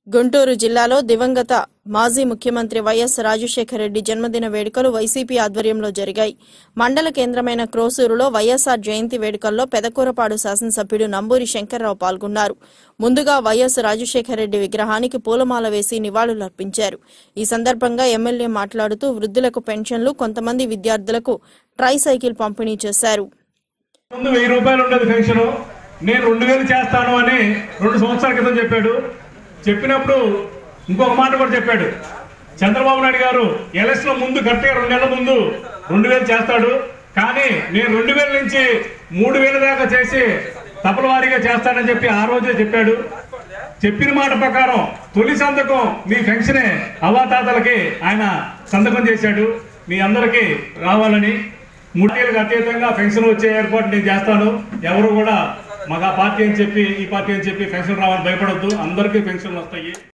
గుంటూరు జిల్లాలో దివంగత మాజీ ముఖ్యమంత్రి వైఎస్ రాజశేఖర రెడ్డి జన్మదిన వేడుకలు వైసీపీ ఆధ్వర్యంలో జరిగాయి మండల కేంద్రమైన క్రోసూరులో వైఎస్ఆర్ జయంతి వేడుకల్లో పెదకూరపాడు శాసనసభ్యుడు నంబూరి శంకర్రావు పాల్గొన్నారు ముందుగా వైఎస్ రాజశేఖర రెడ్డి విగ్రహానికి పూలమాల వేసి నివాళులర్పించారు ఈ సందర్భంగా ఎమ్మెల్యే మాట్లాడుతూ వృద్ధులకు పెన్షన్లు కొంతమంది విద్యార్థులకు ట్రై సైకిల్ పంపిణీ చేశారు ముందు వెయ్యి రూపాయలు ఉండేది పెన్షన్ నేను రెండు వేలు చేస్తాను అని రెండు సంవత్సరాల క్రితం చెప్పాడు చెప్పినప్పుడు ఇంకొక మాట కూడా చెప్పాడు చంద్రబాబు నాయుడు గారు ఎలక్షన్ ముందు కరెక్ట్గా రెండు నెలల ముందు రెండు వేలు చేస్తాడు కానీ నేను రెండు వేల నుంచి మూడు వేల దాకా చేసి తపల వారీగా చేస్తానని చెప్పి ఆ రోజే చెప్పాడు చెప్పిన మాట ప్రకారం తొలి సంతకం మీ పెన్షనే అవాతాతలకి ఆయన సంతకం చేశాడు మీ అందరికీ రావాలని మూడేళ్ళకి అతీతంగా పెన్షన్ వచ్చే ఏర్పాటు నేను చేస్తాను ఎవరు కూడా మాకు ఆ పార్టీ అని చెప్పి ఈ పార్టీ అని చెప్పి పెన్షన్ రావాలని భయపడొద్దు అందరికీ పెన్షన్లు వస్తాయి